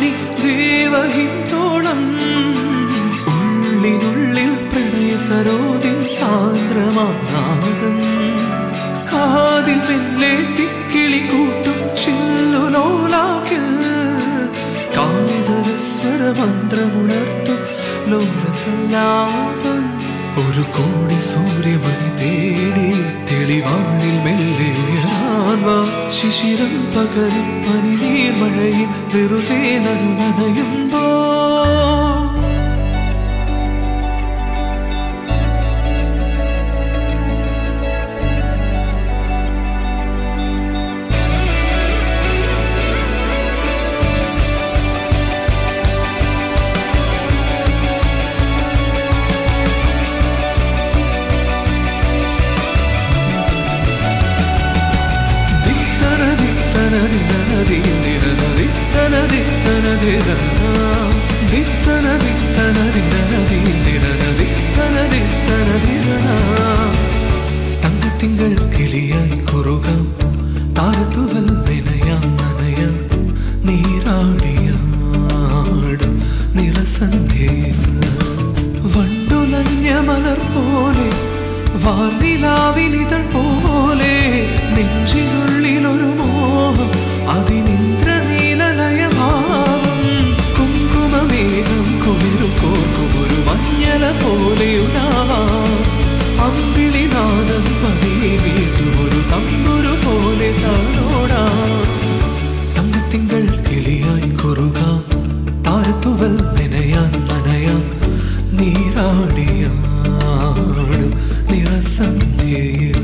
നീ ദേവഹിത്തോളം ഉള്ളിനുള്ളിൽ പ്രണയ സരോദിൻ സാന്ദ്രമാനാദം കാതിൽ മെല്ലെ കിക്കിളി കൂട്ടും ചില്ലുലോലാക്കിൽ കാതരസ്വരമന്ത്രമുണർത്തും ലോലസല്ലാപം ഒരു കോടി സൂര്യമണി തേടി തെളിവാനിൽ മെല്ലെ ഉയരാൻ വാ ശിശിരം പകരും പനിനീർ മഴയിൽ വെറുതെ നനു നനയുമ്പോ ദിത്തന ദിത്തന ദിനനദി ദിനനദി ദിത്തന ദിത്തന ദിനന. ദിത്തന ദിത്തന ദിനനദി ദിനനദി ദിത്തന ദിത്തന ദിനന. തങ്കത്തിങ്കൾ കിളിയായി കുറുകാം താരത്തുവൽ മെനയാം നനയാം നീരാടിയാടും നിറസന്ധ്യയിൽ വണ്ടുലഞ്ഞ മലർ പോലെ വാർനിലാവിനിതൾ പോലെ നെഞ്ചിനുള്ളിലൊരു മോഹം അതിനിന്ദ്രനീലലയഭാവം കുങ്കുമമേഘം കുളിരു കോർക്കുമൊരു മഞ്ഞല പോലെയുണ്ടാവാം അമ്പിളിനാദം പതിയെ വീട്ടുമൊരു തമ്പുരു പോലെ താനോടാം തങ്കത്തിങ്കൾ കിളിയായി കുറുകാം താരത്തുവൽ നനയാൻ നനയാൻ നീരാടിയാടും നിറസന്ധ്യയിൽ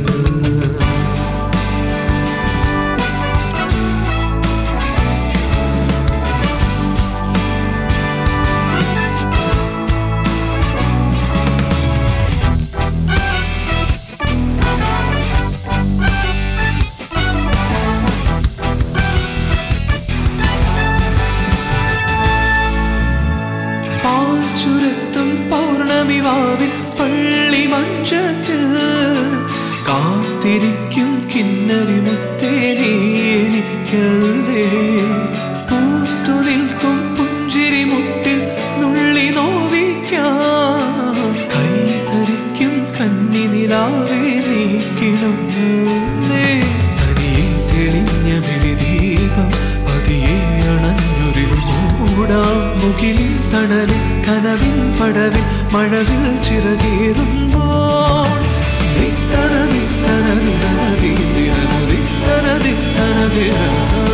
പാൽ ചുരത്തും പൗർണമി വാവിൽ പള്ളി മഞ്ചത്തിൽ കാത്തിരിക്കും കിന്നരി മുത്തേനെ എനിക്കല്ലേ പൂത്തു നിൽക്കും പുഞ്ചിരി മുട്ടിൽ നുള്ളി നോവിക്കാം കൈതരിക്കും കന്നി നിലാവേ നീക്കിടുന്നേ തനിയെ തെളിഞ്ഞ വിളിദീപം പതിയെ അണഞ്ഞൊരു മൂടാം മുകിലിൻ തണലിൽ കനവിൻ പടവിൽ മഴവിൽ ചിറകേറുമ്പോൾ ദിത്തന ദിത്തന ദിനന ദിത്തന ദിത്തന ദിത്തന ദിന